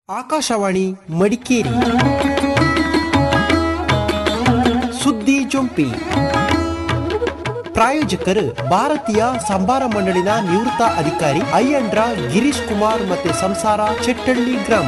ಆಕಾಶವಾಣಿ ಮಡಿಕೇರಿ ಸುದ್ದಿ ಜೊಂಪಿ ಪ್ರಾಯೋಜಕರು ಭಾರತೀಯ ಸಂಭಾರ ಮಂಡಳಿನ ನಿವೃತ್ತ ಅಧಿಕಾರಿ ಅಯ್ಯಂಡ್ರ ಗಿರೀಶ್ ಕುಮಾರ್ ಮತ್ತೆ ಸಂಸಾರ ಚೆಟ್ಟಳ್ಳಿ ಗ್ರಾಮ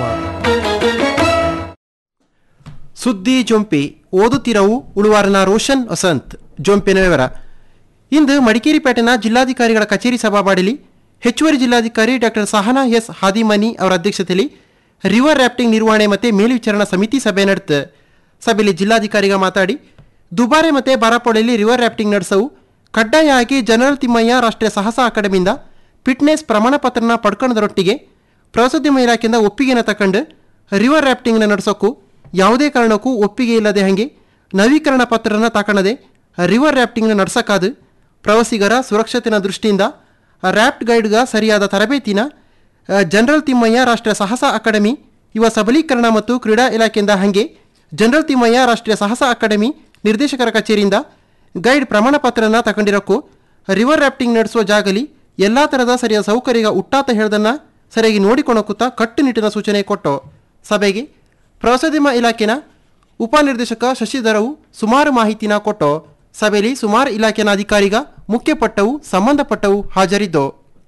ಸುದ್ದಿ ಜೊಂಪಿ ಓದುತ್ತಿರವು ಉಳುವಾರನ ರೋಷನ್ ವಸಂತ್ ಜೊಂಪಿನ ವಿವರ ಇಂದು ಮಡಿಕೇರಿ ಪೇಟೆನ ಜಿಲ್ಲಾಧಿಕಾರಿಗಳ ಕಚೇರಿ ಸಭಾವಾಡಿಲಿ ಹೆಚ್ಚುವರಿ ಜಿಲ್ಲಾಧಿಕಾರಿ ಡಾಕ್ಟರ್ ಸಹನಾ ಎಸ್ ಹಾದಿಮನಿ ಅವರ ಅಧ್ಯಕ್ಷತೆಯಲ್ಲಿ ರಿವರ್ ರಾಫ್ಟಿಂಗ್ ನಿರ್ವಹಣೆ ಮತ್ತು ಮೇಲ್ವಿಚಾರಣಾ ಸಮಿತಿ ಸಭೆ ನಡೆತು ಸಭೆಯಲ್ಲಿ ಜಿಲ್ಲಾಧಿಕಾರಿಗ ಮಾತಾಡಿ ದುಬಾರೆ ಮತ್ತು ಬಾರಾಪೊಳೆಯಲ್ಲಿ ರಿವರ್ ರಾಫ್ಟಿಂಗ್ ನಡೆಸವು ಕಡ್ಡಾಯ ಆಗಿ ಜನರಲ್ ತಿಮ್ಮಯ್ಯ ರಾಷ್ಟ್ರೀಯ ಸಾಹಸ ಅಕಾಡೆಮಿಯಿಂದ ಫಿಟ್ನೆಸ್ ಪ್ರಮಾಣ ಪತ್ರನ ಪಡ್ಕೊಂಡರೊಟ್ಟಿಗೆ ಪ್ರವಾಸೋದ್ಯಮ ಇಲಾಖೆಯಿಂದ ಒಪ್ಪಿಗೆನ ತಕೊಂಡು ರಿವರ್ ರಾಫ್ಟಿಂಗ್ನ ನಡೆಸೋಕ್ಕೂ ಯಾವುದೇ ಕಾರಣಕ್ಕೂ ಒಪ್ಪಿಗೆ ಇಲ್ಲದೆ ಹಾಗೆ ನವೀಕರಣ ಪತ್ರನ ತಕೊಳ್ಳದೆ ರಿವರ್ ರಾಫ್ಟಿಂಗ್ನ ನಡೆಸಕ್ಕಾದು ಪ್ರವಾಸಿಗರ ಸುರಕ್ಷತೆನ ದೃಷ್ಟಿಯಿಂದ ರ್ಯಾಫ್ಟ್ ಗೈಡ್ಗ ಸರಿಯಾದ ತರಬೇತಿನ ಅ, ಜನರಲ್ ತಿಮ್ಮಯ್ಯ ರಾಷ್ಟ್ರೀಯ ಸಾಹಸ ಅಕಾಡೆಮಿ ಯುವ ಸಬಲೀಕರಣ ಮತ್ತು ಕ್ರೀಡಾ ಇಲಾಖೆಯಿಂದ ಹಾಗೆ ಜನರಲ್ ತಿಮ್ಮಯ್ಯ ರಾಷ್ಟ್ರೀಯ ಸಾಹಸ ಅಕಾಡೆಮಿ ನಿರ್ದೇಶಕರ ಕಚೇರಿಯಿಂದ ಗೈಡ್ ಪ್ರಮಾಣ ಪತ್ರನ ತಗೊಂಡಿರೋಕ್ಕೂ ರಿವರ್ ರಾಫ್ಟಿಂಗ್ ನಡೆಸುವ ಜಾಗಲಿ ಎಲ್ಲ ಥರದ ಸರಿಯಾದ ಸೌಕರ್ಯ ಉಟ್ಟಾತ ಹೇಳ್ದನ್ನ ಸರಿಯಾಗಿ ನೋಡಿಕೊಳ್ಳೋಕುತ್ತ ಕಟ್ಟುನಿಟ್ಟಿನ ಸೂಚನೆ ಕೊಟ್ಟು ಸಭೆಗೆ ಪ್ರವಾಸೋದ್ಯಮ ಇಲಾಖೆನ ಉಪನಿರ್ದೇಶಕ ಶಶಿಧರವು ಸುಮಾರು ಮಾಹಿತಿನ ಕೊಟ್ಟು ಸಭೆಯಲ್ಲಿ ಸುಮಾರು ಇಲಾಖೆನ ಅಧಿಕಾರಿಗ ಮುಖ್ಯಪಟ್ಟವು ಸಂಬಂಧಪಟ್ಟವು ಹಾಜರಿದ್ದು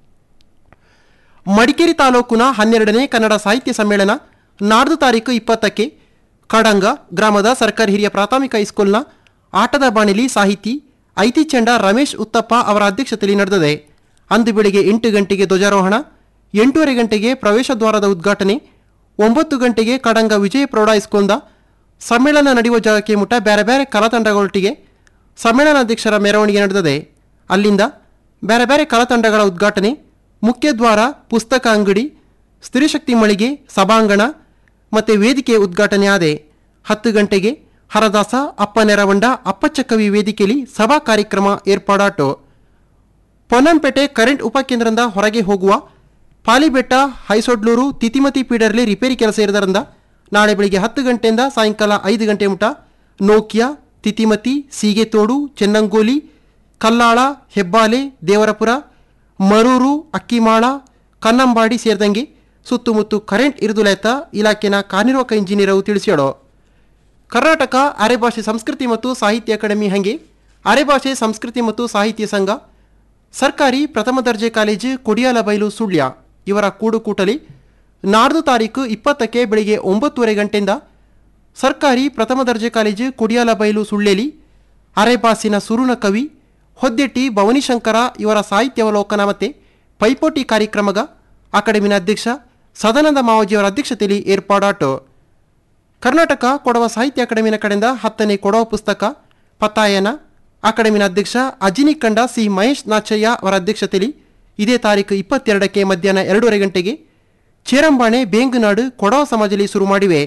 ಮಡಿಕೇರಿ ತಾಲೂಕಿನ ಹನ್ನೆರಡನೇ ಕನ್ನಡ ಸಾಹಿತ್ಯ ಸಮ್ಮೇಳನ ನಾಡ್ದು ತಾರೀಕು ಇಪ್ಪತ್ತಕ್ಕೆ ಕಡಂಗ ಗ್ರಾಮದ ಸರ್ಕಾರಿ ಹಿರಿಯ ಪ್ರಾಥಮಿಕ ಹೈಸ್ಕೂಲ್ನ ಆಟದ ಬಾಣಿಲಿ ಸಾಹಿತಿ ಐತಿ ಚಂಡ ರಮೇಶ್ ಉತ್ತಪ್ಪ ಅವರ ಅಧ್ಯಕ್ಷತೆಯಲ್ಲಿ ನಡೆದಿದೆ ಅಂದು ಬೆಳಿಗ್ಗೆ ಎಂಟು ಗಂಟೆಗೆ ಧ್ವಜಾರೋಹಣ ಎಂಟೂವರೆ ಗಂಟೆಗೆ ಪ್ರವೇಶ ದ್ವಾರದ ಉದ್ಘಾಟನೆ ಒಂಬತ್ತು ಗಂಟೆಗೆ ಕಡಂಗ ವಿಜಯ ಪ್ರೌಢ ಹೈಸ್ಕೂಲ್ದ ಸಮ್ಮೇಳನ ನಡೆಯುವ ಜಾಗಕ್ಕೆ ಮುಟ್ಟ ಬೇರೆ ಬೇರೆ ಕಲಾತಂಡಗಳೊಟ್ಟಿಗೆ ಸಮ್ಮೇಳನಾಧ್ಯಕ್ಷರ ಮೆರವಣಿಗೆ ನಡೆದಿದೆ ಅಲ್ಲಿಂದ ಬೇರೆ ಬೇರೆ ಕಲಾತಂಡಗಳ ಉದ್ಘಾಟನೆ ಮುಖ್ಯದ್ವಾರ ಪುಸ್ತಕ ಅಂಗಡಿ ಸ್ತ್ರೀಶಕ್ತಿ ಮಳಿಗೆ ಸಭಾಂಗಣ ಮತ್ತು ವೇದಿಕೆ ಉದ್ಘಾಟನೆ ಆದೆ ಹತ್ತು ಗಂಟೆಗೆ ಹರದಾಸ ಅಪ್ಪ ನೆರವಂಡ ಅಪ್ಪಚ್ಚಕವಿ ವೇದಿಕೆಯಲ್ಲಿ ಸಭಾ ಕಾರ್ಯಕ್ರಮ ಏರ್ಪಾಡಾಟು ಪೊನ್ನಂಪೇಟೆ ಕರೆಂಟ್ ಉಪಕೇಂದ್ರದಿಂದ ಹೊರಗೆ ಹೋಗುವ ಪಾಲಿಬೆಟ್ಟ ಹೈಸೊಡ್ಲೂರು ತಿತಿಮತಿ ಪೀಡರ್ಲಿ ರಿಪೇರಿ ಕೆಲಸ ಇರೋದರಿಂದ ನಾಳೆ ಬೆಳಿಗ್ಗೆ ಹತ್ತು ಗಂಟೆಯಿಂದ ಸಾಯಂಕಾಲ ಐದು ಗಂಟೆ ಮುಟ ನೋಕಿಯಾ ತಿತಿಮತಿ ಸೀಗೆತೋಡು ಚೆನ್ನಂಗೋಲಿ ಕಲ್ಲಾಳ ಹೆಬ್ಬಾಲೆ ದೇವರಪುರ ಮರೂರು ಅಕ್ಕಿಮಾಳ ಕನ್ನಂಬಾಡಿ ಸೇರಿದಂಗೆ ಸುತ್ತಮುತ್ತ ಕರೆಂಟ್ ಇರುದುಲೆತ್ತ ಇಲಾಖೆನ ಕಾರ್ಯನಿರ್ವಾಹಕ ಇಂಜಿನಿಯರು ತಿಳಿಸ್ಯಾಡೋ ಕರ್ನಾಟಕ ಅರೆಭಾಷೆ ಸಂಸ್ಕೃತಿ ಮತ್ತು ಸಾಹಿತ್ಯ ಅಕಾಡೆಮಿ ಹಂಗೆ ಅರೆಭಾಷೆ ಸಂಸ್ಕೃತಿ ಮತ್ತು ಸಾಹಿತ್ಯ ಸಂಘ ಸರ್ಕಾರಿ ಪ್ರಥಮ ದರ್ಜೆ ಕಾಲೇಜು ಕೊಡಿಯಾಲಬೈಲು ಸುಳ್ಯ ಇವರ ಕೂಡುಕೂಟಲಿ ನಾಡ್ದು ತಾರೀಕು ಇಪ್ಪತ್ತಕ್ಕೆ ಬೆಳಿಗ್ಗೆ ಒಂಬತ್ತುವರೆ ಗಂಟೆಯಿಂದ ಸರ್ಕಾರಿ ಪ್ರಥಮ ದರ್ಜೆ ಕಾಲೇಜು ಕೊಡಿಯಾಲಬೈಲು ಸುಳ್ಳೆಲಿ ಅರೆಬಾಸಿನ ಸುರುನ ಕವಿ ಹೊದ್ದೆಟ್ಟಿ ಭವನಿಶಂಕರ ಇವರ ಸಾಹಿತ್ಯಾವಲೋಕನ ಮತ್ತು ಪೈಪೋಟಿ ಕಾರ್ಯಕ್ರಮಗ ಅಕಾಡೆಮಿನ ಅಧ್ಯಕ್ಷ ಸದಾನಂದ ಮಾವಜಿಯವರ ಅಧ್ಯಕ್ಷತೆಯಲ್ಲಿ ಏರ್ಪಾಡಾಟು ಕರ್ನಾಟಕ ಕೊಡವ ಸಾಹಿತ್ಯ ಅಕಾಡೆಮಿನ ಕಡೆಯಿಂದ ಹತ್ತನೇ ಕೊಡವ ಪುಸ್ತಕ ಪತ್ತಾಯನ ಅಕಾಡೆಮಿನ ಅಧ್ಯಕ್ಷ ಅಜಿನಿ ಕಂಡ ಸಿ ಮಹೇಶ್ ನಾಚಯ್ಯ ಅವರ ಅಧ್ಯಕ್ಷತೆಯಲ್ಲಿ ಇದೇ ತಾರೀಕು ಇಪ್ಪತ್ತೆರಡಕ್ಕೆ ಮಧ್ಯಾಹ್ನ ಎರಡೂವರೆ ಗಂಟೆಗೆ ಚೇರಂಬಾಣೆ ಬೇಂಗನಾಡು ಕೊಡವ ಸಮಾಜದಲ್ಲಿ ಶುರು ಮಾಡಿವೆ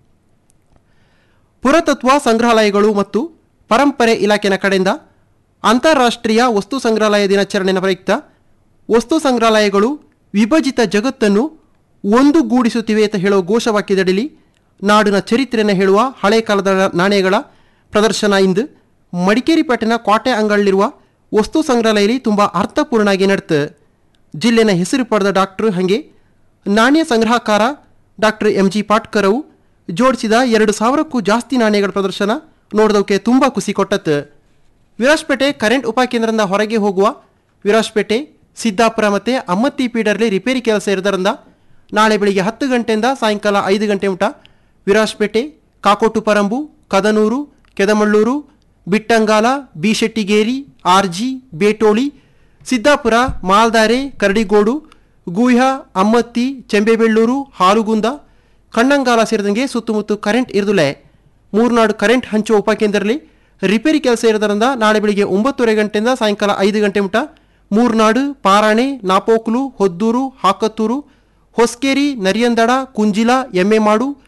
ಪುರಾತತ್ವ ಸಂಗ್ರಹಾಲಯಗಳು ಮತ್ತು ಪರಂಪರೆ ಇಲಾಖೆನ ಕಡೆಯಿಂದ ಅಂತಾರಾಷ್ಟ್ರೀಯ ವಸ್ತು ಸಂಗ್ರಹಾಲಯ ದಿನಾಚರಣೆಯ ಪ್ರಯುಕ್ತ ವಸ್ತು ಸಂಗ್ರಹಾಲಯಗಳು ವಿಭಜಿತ ಜಗತ್ತನ್ನು ಒಂದುಗೂಡಿಸುತ್ತಿವೆ ಅಂತ ಹೇಳುವ ಘೋಷವಾಕ್ಯದಡಿಲಿ ನಾಡಿನ ಚರಿತ್ರೆಯನ್ನು ಹೇಳುವ ಹಳೆ ಕಾಲದ ನಾಣ್ಯಗಳ ಪ್ರದರ್ಶನ ಇಂದು ಮಡಿಕೇರಿ ಪೇಟೆನ ಕೋಟೆ ಅಂಗಳಲ್ಲಿರುವ ವಸ್ತು ಸಂಗ್ರಹಾಲಯದಲ್ಲಿ ತುಂಬ ಅರ್ಥಪೂರ್ಣವಾಗಿ ನಡೆತು ಜಿಲ್ಲೆನ ಹೆಸರು ಪಡೆದ ಡಾಕ್ಟ್ರು ಹಾಗೆ ನಾಣ್ಯ ಸಂಗ್ರಹಕಾರ ಡಾಕ್ಟರ್ ಎಂ ಜಿ ಪಾಟ್ಕರ್ ಅವು ಜೋಡಿಸಿದ ಎರಡು ಸಾವಿರಕ್ಕೂ ಜಾಸ್ತಿ ನಾಣ್ಯಗಳ ಪ್ರದರ್ಶನ ನೋಡಿದವಕ್ಕೆ ತುಂಬ ಖುಷಿ ಕೊಟ್ಟತ್ತು ವಿರಾಜ್ಪೇಟೆ ಕರೆಂಟ್ ಉಪಕೇಂದ್ರದಿಂದ ಹೊರಗೆ ಹೋಗುವ ವಿರಾಜ್ಪೇಟೆ ಸಿದ್ದಾಪುರ ಮತ್ತು ಅಮ್ಮತ್ತಿ ಪೀಡರ್ಲಿ ರಿಪೇರಿ ಕೆಲಸ ಇರೋದರಿಂದ ನಾಳೆ ಬೆಳಿಗ್ಗೆ ಹತ್ತು ಗಂಟೆಯಿಂದ ಸಾಯಂಕಾಲ ಐದು ಗಂಟೆ ಮುಟ ವಿರಾಜ್ಪೇಟೆ ಕಾಕೋಟು ಪರಂಬು ಕದನೂರು ಕೆದಮಳ್ಳೂರು ಬಿಟ್ಟಂಗಾಲ ಬಿಶೆಟ್ಟಿಗೇರಿ ಆರ್ಜಿ ಬೇಟೋಳಿ ಸಿದ್ದಾಪುರ ಮಾಲ್ದಾರೆ ಕರಡಿಗೋಡು ಗೂಹ್ಯ ಅಮ್ಮತ್ತಿ ಚೆಂಬೆಬೆಳ್ಳೂರು ಹಾಲುಗುಂದ ಕಣ್ಣಂಗಾಲ ಸೇರಿದಂಗೆ ಸುತ್ತಮುತ್ತ ಕರೆಂಟ್ ಇರದುಲೆ ಮೂರ್ನಾಡು ಕರೆಂಟ್ ಹಂಚುವ ಉಪಕೇಂದ್ರದಲ್ಲಿ ರಿಪೇರಿ ಕೆಲಸ ಇರೋದರಿಂದ ನಾಳೆ ಬೆಳಿಗ್ಗೆ ಒಂಬತ್ತುವರೆ ಗಂಟೆಯಿಂದ ಸಾಯಂಕಾಲ ಐದು ಗಂಟೆ ಮುಟ ಮೂರ್ನಾಡು ಪಾರಾಣೆ ನಾಪೋಕ್ಲು ಹೊದ್ದೂರು ಹಾಕತ್ತೂರು ಹೊಸ್ಕೇರಿ ನರಿಯಂದಡ ಕುಂಜಿಲ ಎಮ್ಮೆಮಾಡು